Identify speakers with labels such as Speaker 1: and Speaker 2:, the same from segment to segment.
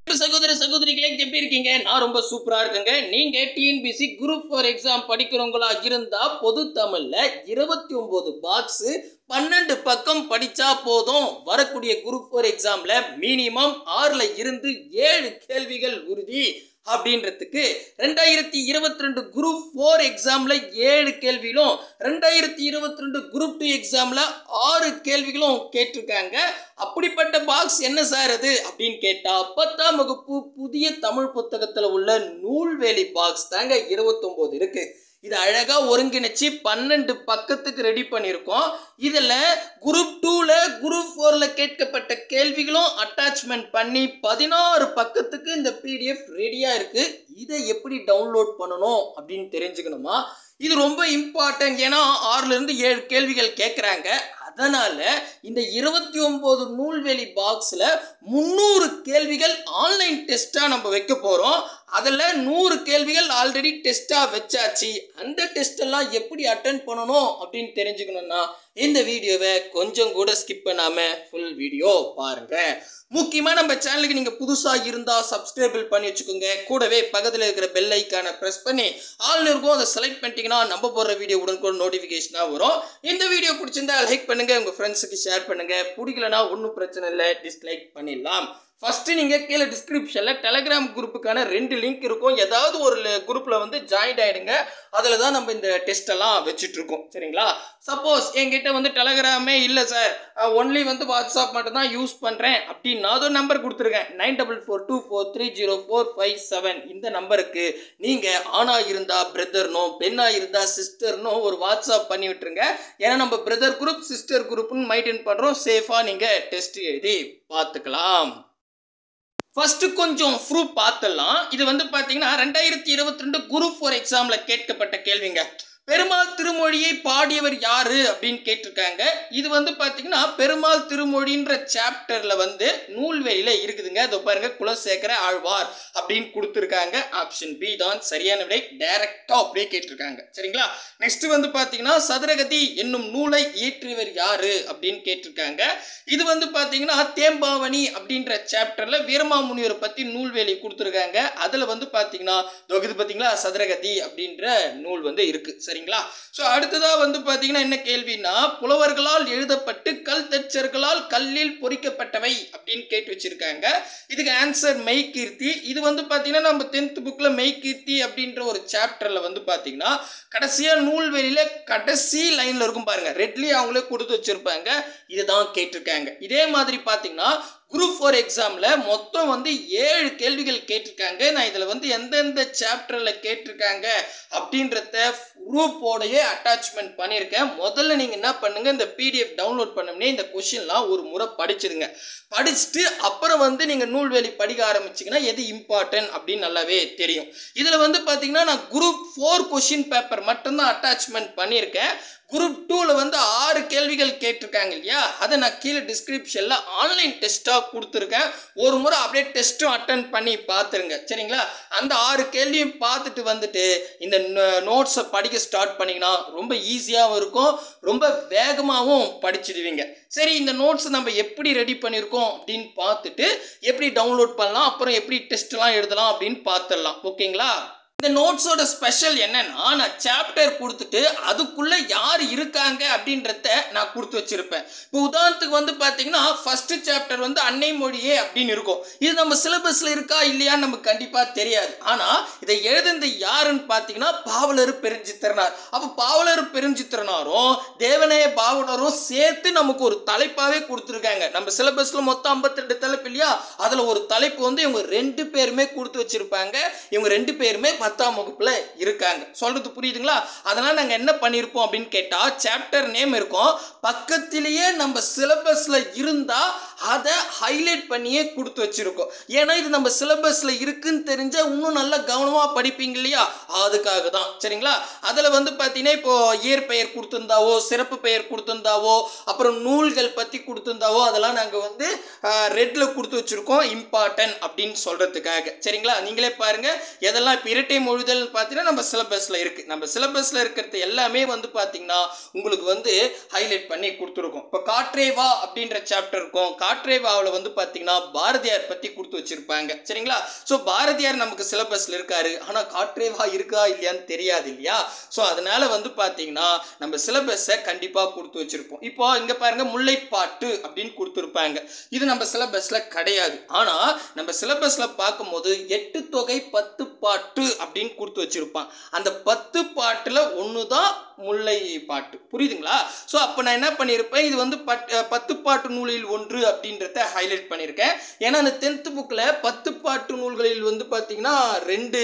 Speaker 1: சகோதர சகோதரிகளே எப்படி இருக்கீங்க நான் ரொம்ப சூப்பரா இருக்கேங்க நீங்க டிஎன்பிசி குரூப் ஃபார் எக்ஸாம் படிக்கிறவங்களா இருந்தா பொது தமிழ்ல இருபத்தி ஒன்பது பாக்ஸ் பன்னெண்டு பக்கம் படிச்சா போதும் வரக்கூடிய குரூப் ஃபோர் எக்ஸாம்ல மினிமம் ஆறுல இருந்து ஏழு கேள்விகள் உறுதி அப்படின்றதுக்கு ரெண்டாயிரத்தி இருபத்தி ரெண்டு குரூப் ஃபோர் எக்ஸாம்ல ஏழு கேள்விகளும் ரெண்டாயிரத்தி இருபத்தி ரெண்டு குரூப் டூ எக்ஸாம்ல ஆறு கேள்விகளும் கேட்டிருக்காங்க அப்படிப்பட்ட பாக்ஸ் என்ன சார் அது அப்படின்னு கேட்டா பத்தாம் வகுப்பு புதிய தமிழ் புத்தகத்துல உள்ள நூல்வேலி பாக்ஸ் தாங்க இருபத்தொம்போது இருக்கு இது அழகா ஒருங்கிணைச்சு பன்னெண்டு பக்கத்துக்கு ரெடி பண்ணியிருக்கோம் இதில் குரூப் டூவில் குரூப் ஃபோரில் கேட்கப்பட்ட கேள்விகளும் அட்டாச்மெண்ட் பண்ணி பதினாறு பக்கத்துக்கு இந்த பிடிஎஃப் ரெடியாக இருக்குது இதை எப்படி டவுன்லோட் பண்ணணும் அப்படின்னு தெரிஞ்சுக்கணுமா இது ரொம்ப இம்பார்ட்டன்ட் ஏன்னா ஆறுலேருந்து ஏழு கேள்விகள் கேட்குறாங்க அதனால் இந்த இருபத்தி ஒம்பது நூல்வெளி பாக்ஸில் முந்நூறு கேள்விகள் ஆன்லைன் டெஸ்ட்டாக நம்ம வைக்க போகிறோம் அதில் நூறு கேள்விகள் ஆல்ரெடி டெஸ்ட்டாக வச்சாச்சு அந்த டெஸ்ட் எல்லாம் எப்படி அட்டன் பண்ணணும் அப்படின்னு தெரிஞ்சுக்கணும்னா இந்த வீடியோவை கொஞ்சம் கூட ஸ்கிப் பண்ணாமல் ஃபுல் வீடியோ பாருங்கள் முக்கியமாக நம்ம சேனலுக்கு நீங்கள் புதுசாக இருந்தால் சப்ஸ்கிரைபிள் பண்ணி வச்சுக்கோங்க கூடவே பக்கத்தில் இருக்கிற பெல் ஐக்கானை ப்ரெஸ் பண்ணி ஆல் இருக்கும் அதை செலக்ட் பண்ணிட்டீங்கன்னா நம்ம போடுற வீடியோ உடனுக்குடன் நோட்டிஃபிகேஷனாக வரும் இந்த வீடியோ பிடிச்சிருந்தா லைக் பண்ணுங்கள் உங்கள் ஃப்ரெண்ட்ஸுக்கு ஷேர் பண்ணுங்கள் பிடிக்கலனா ஒன்றும் பிரச்சனை இல்லை டிஸ்லைக் பண்ணிடலாம் ஃபஸ்ட்டு நீங்கள் கீழே டிஸ்கிரிப்ஷனில் டெலகிராம் குரூப்புக்கான ரெண்டு லிங்க் இருக்கும் ஏதாவது ஒரு குரூப்பில் வந்து ஜாயின் ஆகிடுங்க அதில் தான் நம்ம இந்த டெஸ்ட் எல்லாம் வச்சுட்டு இருக்கோம் சரிங்களா சப்போஸ் என்கிட்ட வந்து டெலகிராமே இல்லை சார் ஒன்லி வந்து வாட்ஸ்அப் மட்டும் தான் யூஸ் பண்ணுறேன் அப்படின்னு ஒரு நம்பர் கொடுத்துருக்கேன் nine double four two four three zero four five seven இந்த நம்பருக்கு நீங்கள் ஆணாக இருந்தால் பிரதர்னோ பெண்ணாக இருந்தால் சிஸ்டர்னோ ஒரு வாட்ஸ்அப் பண்ணி விட்டுருங்க ஏன்னா நம்ம பிரதர் குரூப் சிஸ்டர் குரூப்னு மைண்டைன் பண்ணுறோம் சேஃபாக நீங்கள் டெஸ்ட் எழுதி பார்த்துக்கலாம் ஃபர்ஸ்ட் கொஞ்சம் ப்ரூஃப் பார்த்துடலாம் இது வந்து பார்த்தீங்கன்னா ரெண்டாயிரத்தி இருபத்தி ரெண்டு குரூப் ஃபோர் எக்ஸாமில் கேட்கப்பட்ட கேள்விங்க பெருமாள் திருமொழியை பாடியவர் யாரு அப்படின்னு கேட்டிருக்காங்க இது வந்து பார்த்தீங்கன்னா பெருமாள் திருமொழின்ற சாப்டர்ல வந்து நூல்வெளியில இருக்குதுங்க இதோ பாருங்க குலசேகர ஆழ்வார் அப்படின்னு கொடுத்துருக்காங்க ஆப்ஷன் பி தான் சரியான விடை டைரக்டா அப்படியே கேட்டிருக்காங்க சரிங்களா நெக்ஸ்ட் வந்து பார்த்தீங்கன்னா சதுரகதி என்னும் நூலை இயற்றியவர் யாரு அப்படின்னு கேட்டிருக்காங்க இது வந்து பார்த்தீங்கன்னா தேம்பாவணி அப்படின்ற சாப்டர்ல வீரமாமுனிவரை பத்தி நூல்வேலி கொடுத்துருக்காங்க அதுல வந்து பார்த்தீங்கன்னா இது பார்த்தீங்களா சதுரகதி அப்படின்ற நூல் வந்து இருக்கு சரிங்களா ஸோ அடுத்ததாக வந்து பார்த்தீங்கன்னா என்ன கேள்வினா புலவர்களால் எழுதப்பட்டு கல் தச்சர்களால் கல்லில் பொறிக்கப்பட்டவை அப்படின்னு கேட்டு வச்சிருக்காங்க இதுக்கு ஆன்சர் மெய்கீர்த்தி இது வந்து பார்த்தீங்கன்னா நம்ம டென்த் புக்கில் மெய்கீர்த்தி அப்படின்ற ஒரு சாப்டரில் வந்து பார்த்தீங்கன்னா கடைசியாக நூல்வெளியில் கடைசி லைனில் இருக்கும் பாருங்க ரெட்லி அவங்களே கொடுத்து வச்சிருப்பாங்க இதுதான் கேட்டிருக்காங்க இதே மாதிரி பார்த்தீங்கன்னா குரூப் ஃபோர் எக்ஸாமில் மொத்தம் வந்து ஏழு கேள்விகள் கேட்டிருக்காங்க நான் இதில் வந்து எந்தெந்த சாப்டரில் கேட்டிருக்காங்க அப்படின்றத குரூப்போடையே அட்டாச்மெண்ட் பண்ணியிருக்கேன் முதல்ல நீங்கள் என்ன பண்ணுங்கள் இந்த பிடிஎஃப் டவுன்லோட் பண்ணோம்னே இந்த கொஷின்லாம் ஒரு முறை படிச்சிடுங்க படிச்சுட்டு அப்புறம் வந்து நீங்கள் நூல்வெளி படிக்க ஆரம்பிச்சிங்கன்னா எது இம்பார்ட்டன்ட் அப்படின்னு நல்லாவே தெரியும் இதில் வந்து பார்த்தீங்கன்னா நான் குரூப் ஃபோர் கொஷின் பேப்பர் மட்டும்தான் அட்டாச்மெண்ட் பண்ணியிருக்கேன் குரூப் டூவில் வந்து ஆறு கேள்விகள் கேட்டிருக்காங்க இல்லையா அதை நான் கீழே டிஸ்கிரிப்ஷனில் ஆன்லைன் டெஸ்ட்டாக கொடுத்துருக்கேன் ஒரு முறை அப்படியே டெஸ்ட்டும் அட்டன் பண்ணி பார்த்துருங்க சரிங்களா அந்த ஆறு கேள்வியும் பார்த்துட்டு வந்துட்டு இந்த நோட்ஸை படிக்க ஸ்டார்ட் பண்ணிங்கன்னா ரொம்ப ஈஸியாகவும் இருக்கும் ரொம்ப வேகமாகவும் படிச்சிடுவீங்க சரி இந்த நோட்ஸ் நம்ம எப்படி ரெடி பண்ணியிருக்கோம் அப்படின்னு பார்த்துட்டு எப்படி டவுன்லோட் பண்ணலாம் அப்புறம் எப்படி டெஸ்ட்லாம் எழுதலாம் அப்படின்னு பார்த்துடலாம் ஓகேங்களா இந்த நோட்ஸோட ஸ்பெஷல் என்னன்னா நான் சாப்டர் கொடுத்துட்டு அதுக்குள்ள யார் இருக்காங்க அப்படின்றத நான் கொடுத்து வச்சிருப்பேன் இப்போ உதாரணத்துக்கு வந்து பார்த்தீங்கன்னா ஃபர்ஸ்ட் சாப்டர் வந்து அன்னை மொழியே அப்படின்னு இருக்கும் இது நம்ம சிலபஸ்ல இருக்கா இல்லையான்னு நமக்கு கண்டிப்பாக தெரியாது ஆனால் இதை எழுதுனது யாருன்னு பார்த்தீங்கன்னா பாவலர் பெருஞ்சித்திரனார் அப்போ பாவலர் பெருஞ்சித்திரனாரும் தேவனைய பாவலரும் சேர்த்து நமக்கு ஒரு தலைப்பாகவே கொடுத்துருக்காங்க நம்ம சிலபஸ்ல மொத்தம் ஐம்பத்தி ரெண்டு தலைப்பு இல்லையா அதில் ஒரு தலைப்பு வந்து இவங்க ரெண்டு பேருமே கொடுத்து வச்சிருப்பாங்க இவங்க ரெண்டு பேருமே பத்தாம் வகுப்புல இருக்காங்க சொல்றது புரியுதுங்களா அதனால நாங்க என்ன பண்ணியிருப்போம் அப்படின்னு கேட்டா சாப்டர் நேம் இருக்கும் பக்கத்திலேயே நம்ம சிலபஸ்ல இருந்தா அதை ஹைலைட் பண்ணியே கொடுத்து வச்சிருக்கோம் ஏன்னா இது நம்ம சிலபஸ்ல இருக்குன்னு தெரிஞ்சா இன்னும் நல்லா கவனமா படிப்பீங்க இல்லையா அதுக்காக தான் சரிங்களா அதில் வந்து பார்த்தீங்கன்னா இப்போ இயற்பெயர் கொடுத்துருந்தாவோ சிறப்பு பெயர் கொடுத்துருந்தாவோ அப்புறம் நூல்கள் பற்றி கொடுத்துருந்தாவோ அதெல்லாம் நாங்கள் வந்து ரெட்டில் கொடுத்து வச்சுருக்கோம் இம்பார்ட்டன்ட் அப்படின்னு சொல்கிறதுக்காக சரிங்களா நீங்களே பாருங்கள் எதெல்லாம் இப்போ இரட்டை மொழிதல் பார்த்தீங்கன்னா நம்ம சிலபஸில் இருக்குது நம்ம சிலபஸில் இருக்கிறது எல்லாமே வந்து பார்த்தீங்கன்னா உங்களுக்கு வந்து ஹைலைட் பண்ணி கொடுத்துருக்கோம் இப்போ காற்றே வா அப்படின்ற சாப்டர் இருக்கும் காட்ரேவாவில் வந்து பார்த்தீங்கன்னா பாரதியார் பற்றி கொடுத்து வச்சிருப்பாங்க சரிங்களா ஸோ பாரதியார் நமக்கு சிலபஸில் இருக்காரு ஆனால் காட்ரேவா இருக்கா இல்லையான்னு தெரியாது இல்லையா ஸோ அதனால வந்து பார்த்தீங்கன்னா நம்ம சிலபஸை கண்டிப்பாக கொடுத்து வச்சிருப்போம் இப்போ இங்கே பாருங்க முல்லைப்பாட்டு அப்படின்னு கொடுத்துருப்பாங்க இது நம்ம சிலபஸில் கிடையாது ஆனால் நம்ம சிலபஸில் பார்க்கும்போது எட்டு தொகை பத்து பாட்டு அப்படின்னு கொடுத்து வச்சிருப்பான் அந்த பத்து பாட்டில் ஒன்று தான் முல்லை பாட்டு புரியுதுங்களா ஸோ அப்போ நான் என்ன பண்ணியிருப்பேன் இது வந்து பட் பத்து பாட்டு நூலில் ஒன்று அப்படின்றத ஹைலைட் பண்ணியிருக்கேன் ஏன்னா அந்த டென்த்து புக்கில் பத்து பாட்டு நூல்களில் வந்து பார்த்தீங்கன்னா ரெண்டு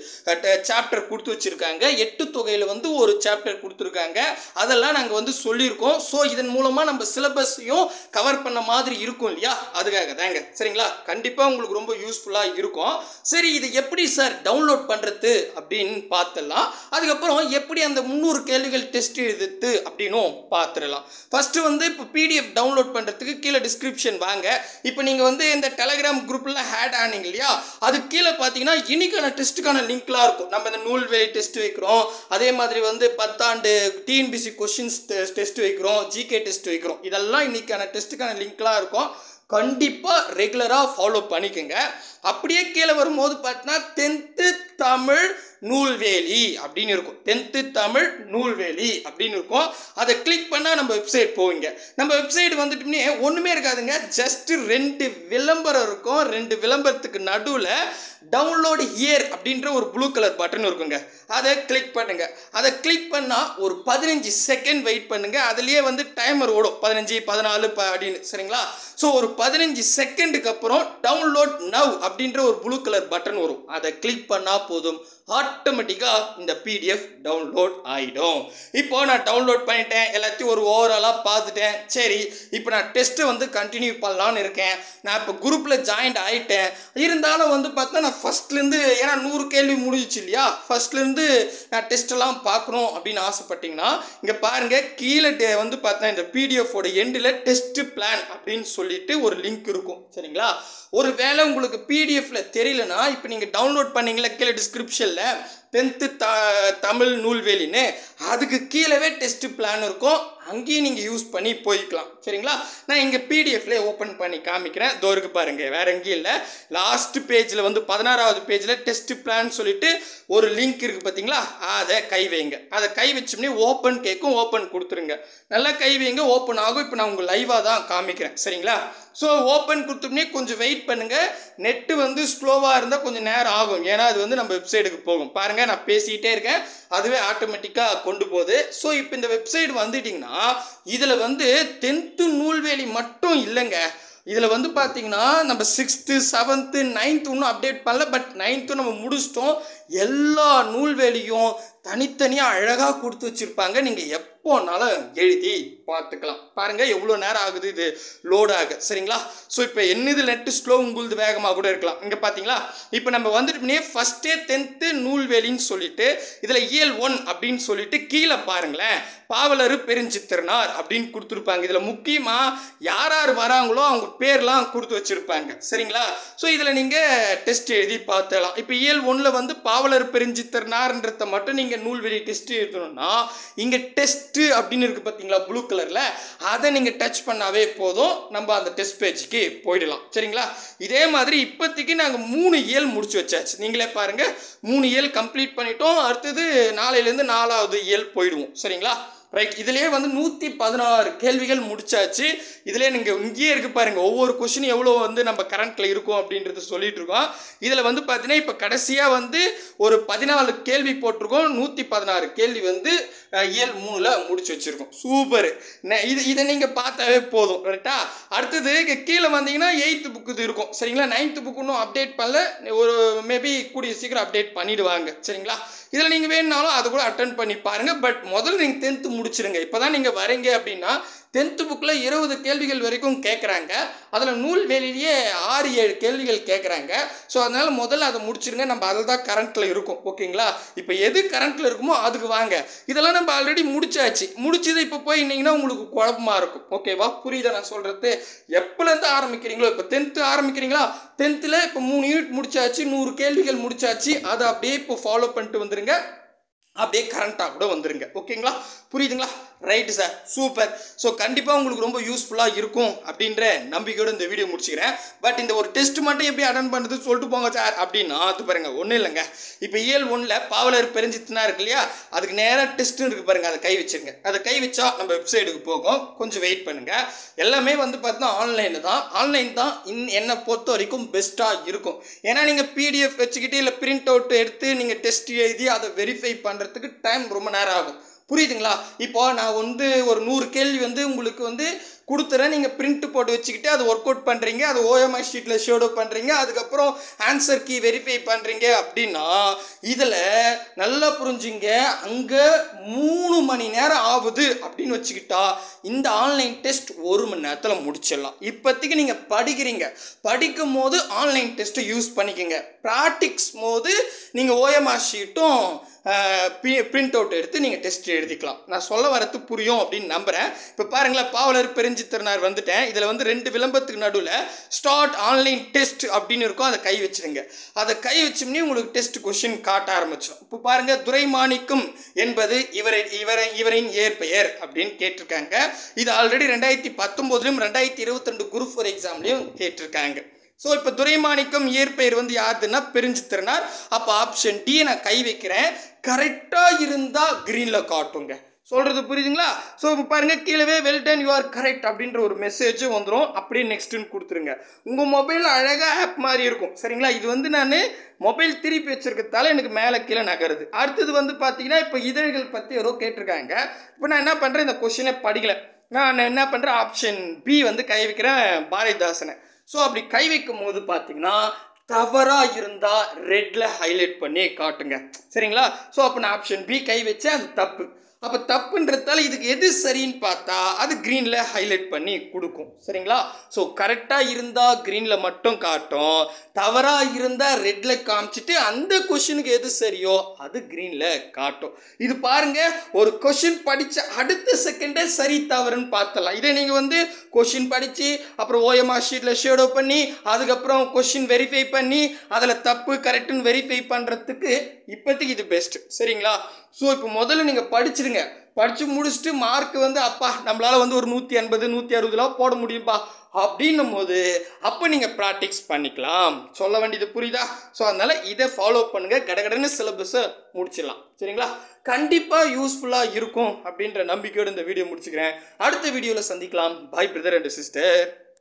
Speaker 1: சாப்டர் கொடுத்து வச்சுருக்காங்க எட்டு தொகையில் வந்து ஒரு சாப்டர் கொடுத்துருக்காங்க அதெல்லாம் நாங்கள் வந்து சொல்லியிருக்கோம் ஸோ இதன் மூலமாக நம்ம சிலபஸையும் கவர் பண்ண மாதிரி இருக்கும் இல்லையா அதுக்காக தாங்க சரிங்களா கண்டிப்பாக உங்களுக்கு ரொம்ப யூஸ்ஃபுல்லாக இருக்கும் சரி இது எப்படி சார் டவுன்லோட் பண்ணுறது அப்படின்னு பார்த்துடலாம் அதுக்கப்புறம் எப்படி அந்த முந்நூறு கேள்விகள் டெஸ்ட் எழுதுது அப்படின்னும் பார்த்துடலாம் ஃபஸ்ட்டு வந்து இப்போ பிடிஎஃப் டவுன்லோட் பண்ணுறதுக்கு கீழே டிஸ்கிரிப்ஷன் வாங்க இப்போ நீங்கள் வந்து இந்த டெலகிராம் குரூப்பில் ஹேட் ஆனீங்க இல்லையா அது கீழே பார்த்தீங்கன்னா இன்னைக்கான டெஸ்ட்டுக்கான லிங்க்லாம் இருக்கும் நம்ம இந்த நூல்வெளி டெஸ்ட் வைக்கிறோம் அதே மாதிரி வந்து பத்தாண்டு டிஎன்பிசி கொஷின்ஸ் டெஸ்ட் வைக்கிறோம் ஜிகே டெஸ்ட் வைக்கிறோம் இதெல்லாம் இன்னைக்கான டெஸ்ட்டுக்கான லிங்க்லாம் இருக்கும் கண்டிப்பாக ரெகுலராக ஃபாலோ பண்ணிக்கோங்க அப்படியே கீழே வரும்போது பார்த்தீங்கன்னா டென்த்து தமிழ் நூல்வேலி அப்படின்னு இருக்கும் டென்த்து தமிழ் நூல்வேலி அப்படின்னு இருக்கும் அதை கிளிக் பண்ணால் நம்ம வெப்சைட் போவீங்க நம்ம வெப்சைட் வந்துட்டுமே ஒன்றுமே இருக்காதுங்க ஜஸ்ட் ரெண்டு விளம்பரம் இருக்கும் ரெண்டு விளம்பரத்துக்கு நடுவில் டவுன்லோடு ஹியர் அப்படின்ற ஒரு ப்ளூ கலர் பட்டன் இருக்குங்க அதை கிளிக் பண்ணுங்க அதை கிளிக் பண்ணால் ஒரு பதினஞ்சு செகண்ட் வெயிட் பண்ணுங்க அதுலேயே வந்து டைமர் ஓடும் பதினஞ்சு பதினாலு ப அப்படின்னு சரிங்களா ஸோ ஒரு பதினஞ்சு செகண்டுக்கு அப்புறம் டவுன்லோட் நவ் அப்படின்ற ஒரு ப்ளூ கலர் பட்டன் வரும் அதை கிளிக் பண்ணால் போதும் ஆட்டோமேட்டிக்காக இந்த பிடிஎஃப் டவுன்லோட் ஆகிடும் இப்போ நான் டவுன்லோட் பண்ணிட்டேன் எல்லாத்தையும் ஒரு ஓவராலாக பார்த்துட்டேன் சரி இப்போ நான் டெஸ்ட்டை வந்து கண்டினியூ பண்ணலான்னு இருக்கேன் நான் இப்போ குரூப்பில் ஜாயின்ட் ஆகிட்டேன் இருந்தாலும் வந்து பார்த்தா நான் ஃபஸ்ட்லேருந்து ஏன்னா நூறு கேள்வி முடிஞ்சிச்சு இல்லையா ஃபஸ்ட்லேருந்து நான் டெஸ்ட்டெல்லாம் பார்க்கணும் அப்படின்னு ஆசைப்பட்டீங்கன்னா இங்கே பாருங்கள் கீழே டே- வந்து பார்த்தா இந்த பிடிஎஃபோட எண்டில் டெஸ்ட் பிளான் அப்படின்னு சொல்லிட்டு ஒரு லிங்க் இருக்கும் சரிங்களா ஒரு வேளை உங்களுக்கு பிடிஎஃப்ல தெரியலனா இப்போ நீங்கள் டவுன்லோட் பண்ணீங்களா கீழே டிஸ்கிரிப்ஷனில் டென்த்து த தமிழ் நூல்வேலின்னு அதுக்கு கீழவே டெஸ்ட் பிளான் இருக்கும் அங்கேயும் நீங்கள் யூஸ் பண்ணி போய்க்கலாம் சரிங்களா நான் இங்கே பிடிஎஃப்ல ஓப்பன் பண்ணி காமிக்கிறேன் தோருக்கு பாருங்க வேற எங்கேயும் இல்லை லாஸ்ட் பேஜில் வந்து பதினாறாவது பேஜில் டெஸ்ட் பிளான் சொல்லிட்டு ஒரு லிங்க் இருக்குது பார்த்தீங்களா அதை கை வைங்க அதை கை வச்சோம்னே ஓப்பன் கேட்கும் ஓப்பன் கொடுத்துருங்க நல்லா கை வைங்க ஓப்பன் ஆகும் இப்போ நான் உங்கள் லைவாக தான் காமிக்கிறேன் சரிங்களா ஸோ ஓப்பன் கொடுத்தோம்னே கொஞ்சம் வெயிட் பண்ணுங்க நெட்டு வந்து ஸ்லோவாக இருந்தால் கொஞ்சம் நேரம் ஆகும் ஏன்னா அது வந்து நம்ம வெப்சைட்டுக்கு போகும் பாருங்க நான் பேசிக்கிட்டே இருக்கேன் அதுவே ஆட்டோமேட்டிக்காக கொண்டு போகுது ஸோ இப்போ இந்த வெப்சைட் வந்துட்டிங்கன்னா இதில் வந்து டென்த்து நூல்வேலி மட்டும் இல்லைங்க இதில் வந்து பார்த்தீங்கன்னா நம்ம சிக்ஸ்த்து செவன்த்து நைன்த்து இன்னும் அப்டேட் பண்ணல பட் நைன்த்து நம்ம முடிச்சிட்டோம் எல்லா நூல்வேலியும் தனித்தனியாக அழகாக கொடுத்து வச்சுருப்பாங்க நீங்கள் எப்போனாலும் எழுதி பார்த்துக்கலாம் பாருங்கள் எவ்வளோ நேரம் ஆகுது இது லோட் ஆக சரிங்களா ஸோ இப்போ என்னது நெட்டு ஸ்லோ உங்களுது வேகமாக கூட இருக்கலாம் இங்கே பார்த்தீங்களா இப்போ நம்ம வந்துட்டு ஃபஸ்ட்டே டென்த்து நூல்வேலின்னு சொல்லிட்டு இதில் இயல் ஒன் அப்படின்னு சொல்லிட்டு கீழே பாருங்களேன் பாவலரு பெருஞ்சித்திரனார் அப்படின்னு கொடுத்துருப்பாங்க இதில் முக்கியமாக யார் யார் வராங்களோ அவங்க பேர்லாம் கொடுத்து வச்சுருப்பாங்க சரிங்களா ஸோ இதில் நீங்கள் டெஸ்ட் எழுதி பார்த்துக்கலாம் இப்போ இயல் ஒன்றில் வந்து பாவலர் பெருஞ்சித்திரனார்ன்றத மட்டும் நீங்கள் நூல்வெளி டெஸ்ட் எழுதணும்னா இங்கே டெஸ்ட்டு அப்படின்னு இருக்குது பார்த்தீங்களா ப்ளூ கலரில் அதை நீங்கள் டச் பண்ணாவே போதும் நம்ம அந்த டெஸ்ட் பேஜுக்கு போயிடலாம் சரிங்களா இதே மாதிரி இப்போதைக்கு நாங்கள் மூணு இயல் முடிச்சு வச்சாச்சு நீங்களே பாருங்கள் மூணு இயல் கம்ப்ளீட் பண்ணிட்டோம் அடுத்தது நாளையிலேருந்து நாலாவது இயல் போயிடுவோம் சரிங்களா ரைட் இதுலேயே வந்து நூற்றி பதினாறு கேள்விகள் முடிச்சாச்சு இதிலே நீங்கள் இங்கேயே இருக்கு பாருங்க ஒவ்வொரு கொஷின் எவ்வளோ வந்து நம்ம கரண்ட்டில் இருக்கும் அப்படின்றது சொல்லிட்டு இருக்கோம் இதில் வந்து பார்த்தீங்கன்னா இப்போ கடைசியாக வந்து ஒரு பதினாலு கேள்வி போட்டிருக்கோம் நூற்றி பதினாறு கேள்வி வந்து அஹ், இயல் மூணில் முடிச்சு வச்சுருக்கோம் சூப்பர் இது இதை நீங்கள் பார்த்தாவே போதும் ரைட்டா அடுத்தது இங்க கீழே வந்தீங்கன்னா எயித்து புக்கு இது இருக்கும் சரிங்களா நைன்த்து புக்கு இன்னும் அப்டேட் பண்ணல ஒரு மேபி கூடிய சீக்கிரம் அப்டேட் பண்ணிடுவாங்க சரிங்களா இதில் நீங்கள் வேணுனாலும் அதை கூட அட்டன் பண்ணி பாருங்கள் பட் முதல்ல நீங்கள் டென்த்து முடிச்சிருங்க இப்போ தான் நீங்கள் வரீங்க அப்படின்னா டென்த்து புக்கில் இருபது கேள்விகள் வரைக்கும் கேட்குறாங்க அதில் நூல் வேலையிலேயே ஆறு ஏழு கேள்விகள் கேட்குறாங்க ஸோ அதனால் முதல்ல அதை முடிச்சிருங்க நம்ம அதில் தான் கரண்ட்டில் இருக்கும் ஓகேங்களா இப்போ எது கரண்ட்டில் இருக்குமோ அதுக்கு வாங்க இதெல்லாம் நம்ம ஆல்ரெடி முடிச்சாச்சு முடிச்சது இப்போ போய் இன்னீங்கன்னா உங்களுக்கு குழப்பமா இருக்கும் ஓகேவா புரியுதா நான் சொல்கிறது எப்போலேருந்து ஆரம்பிக்கிறீங்களோ இப்போ டென்த்து ஆரம்பிக்கிறீங்களா டென்த்தில் இப்போ மூணு யூனிட் முடிச்சாச்சு நூறு கேள்விகள் முடிச்சாச்சு அதை அப்படியே இப்போ ஃபாலோ பண்ணிட்டு வந்துருங்க அப்படியே கரண்ட்டாக கூட வந்துருங்க ஓகேங்களா புரியுதுங்களா
Speaker 2: ரைட்டு சார் சூப்பர் ஸோ கண்டிப்பாக உங்களுக்கு ரொம்ப யூஸ்ஃபுல்லாக இருக்கும் அப்படின்ற நம்பிக்கையோடு இந்த வீடியோ முடிச்சுக்கிறேன் பட் இந்த ஒரு டெஸ்ட் மட்டும் எப்படி அட்டன் பண்ணுறது சொல்லிட்டு போங்க சார் அப்படின்னா அது பாருங்க ஒன்றும் இல்லைங்க இப்போ இயல் ஒன்றில் பாவலர் பெருஞ்சித்துனா இருக்கு இல்லையா அதுக்கு நேராக டெஸ்ட்னு இருக்கு பாருங்க அதை கை வச்சிருங்க அதை கை வச்சா நம்ம வெப்சைட்டுக்கு போகும் கொஞ்சம் வெயிட் பண்ணுங்க எல்லாமே வந்து பார்த்தீங்கன்னா ஆன்லைனில் தான் ஆன்லைன் தான் இன் என்னை பொறுத்த வரைக்கும் பெஸ்ட்டாக இருக்கும் ஏன்னா நீங்கள் பிடிஎஃப் வச்சுக்கிட்டு இல்லை பிரிண்ட் அவுட் எடுத்து நீங்கள் டெஸ்ட் எழுதி அதை வெரிஃபை பண்ணுறதுக்கு டைம் ரொம்ப நேரம் ஆகும் புரியுதுங்களா இப்போ நான் வந்து ஒரு நூறு கேள்வி வந்து உங்களுக்கு வந்து கொடுத்துறேன் நீங்கள் பிரிண்ட் போட்டு வச்சுக்கிட்டு அது ஒர்க் அவுட் பண்ணுறீங்க அது ஓஎம்ஐ ஷீட்டில் ஷேடோ பண்ணுறீங்க அதுக்கப்புறம் ஆன்சர் கீ வெரிஃபை பண்ணுறீங்க அப்படின்னா இதில் நல்லா புரிஞ்சுங்க அங்கே மூணு மணி நேரம் ஆகுது அப்படின்னு வச்சுக்கிட்டா இந்த ஆன்லைன் டெஸ்ட் ஒரு மணி நேரத்தில் முடிச்சிடலாம் இப்போதைக்கு நீங்கள் படிக்கிறீங்க படிக்கும் போது ஆன்லைன் டெஸ்ட்டை யூஸ் பண்ணிக்கோங்க ப்ராக்டிக்ஸ் போது நீங்கள் ஓஎம்ஆர் ஷீட்டும் பிரிண்ட் அவுட் எடுத்து நீங்கள் டெஸ்ட் எழுதிக்கலாம் நான் சொல்ல வரது புரியும் அப்படின்னு நம்புகிறேன் இப்போ பாருங்களேன் பாவலர் பெருஞ்சித்திரனார் வந்துட்டேன் இதில் வந்து ரெண்டு விளம்பரத்துக்கு நடுவில் ஸ்டார்ட் ஆன்லைன் டெஸ்ட் அப்படின்னு இருக்கும் அதை கை வச்சிருங்க அதை கை வச்சோம்னே உங்களுக்கு டெஸ்ட் கொஷின் காட்ட ஆரம்பிச்சிடும் இப்போ பாருங்க துரைமாணிக்கம் என்பது இவரை இவரை இவரின் இயற்பெயர் அப்படின்னு கேட்டிருக்காங்க இது ஆல்ரெடி ரெண்டாயிரத்தி பத்தொம்போதுலையும் ரெண்டாயிரத்தி இருபத்தி ரெண்டு குரூப் ஃபோர் எக்ஸாம்லையும் கேட்டிருக்காங்க ஸோ இப்போ துரைமாணிக்கம் இயற்பெயர் வந்து யாருதுன்னா பிரிஞ்சுத்திறனார் அப்போ ஆப்ஷன் டி நான் கை வைக்கிறேன் கரெக்டாக இருந்தால் க்ரீனில் காட்டுங்க சொல்கிறது புரியுதுங்களா ஸோ இப்போ பாருங்கள் கீழவே well done you are correct அப்படின்ற ஒரு மெசேஜும் வந்துடும் அப்படியே நெக்ஸ்ட்டுன்னு கொடுத்துருங்க உங்கள் மொபைல் அழகாக ஆப் மாதிரி இருக்கும் சரிங்களா இது வந்து நான் மொபைல் திருப்பி வச்சிருக்கிறதால எனக்கு மேலே கீழே நகருது அடுத்தது வந்து பார்த்தீங்கன்னா இப்போ இதழ்கள் பற்றி ஏதோ கேட்டிருக்காங்க இப்போ நான் என்ன பண்ணுறேன் இந்த கொஷினை படிக்கல நான் என்ன பண்ணுறேன் ஆப்ஷன் பி வந்து கை வைக்கிறேன் பாரதிதாசனை ஸோ அப்படி கை வைக்கும் போது பார்த்தீங்கன்னா தவறாக இருந்தால் ரெட்டில் ஹைலைட் பண்ணி காட்டுங்க சரிங்களா ஸோ அப்போ நான் ஆப்ஷன் பி கை வச்சேன் அது தப்பு அப்போ தப்புன்றதால இதுக்கு எது சரின்னு பார்த்தா அது க்ரீனில் ஹைலைட் பண்ணி கொடுக்கும் சரிங்களா ஸோ கரெக்டாக இருந்தால் க்ரீனில் மட்டும் காட்டும் தவறாக இருந்தால் ரெட்டில் காமிச்சிட்டு அந்த கொஷினுக்கு எது சரியோ அது க்ரீனில் காட்டும் இது பாருங்க ஒரு கொஷின் படித்த அடுத்த செகண்டே சரி தவறுன்னு பார்த்தலாம் இதே நீங்கள் வந்து கொஷின் படித்து அப்புறம் ஓஎம்ஆர் ஷீட்டில் ஷேடோ பண்ணி அதுக்கப்புறம் கொஷின் வெரிஃபை பண்ணி அதில் தப்பு கரெக்டுன்னு வெரிஃபை பண்ணுறதுக்கு இப்போதைக்கு இது பெஸ்ட்டு சரிங்களா ஸோ இப்போ முதல்ல நீங்கள் படிச்சிருங்க படித்து முடிச்சுட்டு மார்க் வந்து அப்பா நம்மளால் வந்து ஒரு நூற்றி எண்பது நூற்றி அறுபதுலாம் போட முடியும்பா அப்படின்னும் போது அப்போ நீங்கள் ப்ராக்டிக்ஸ் பண்ணிக்கலாம் சொல்ல வேண்டியது புரியுதா ஸோ அதனால் இதை ஃபாலோ பண்ணுங்கள் கடகடன்னு சிலபஸை முடிச்சிடலாம் சரிங்களா கண்டிப்பாக யூஸ்ஃபுல்லாக இருக்கும் அப்படின்ற நம்பிக்கையோடு இந்த வீடியோ முடிச்சுக்கிறேன் அடுத்த வீடியோவில் சந்திக்கலாம் பாய் பிரதர் அண்ட் சிஸ்டர்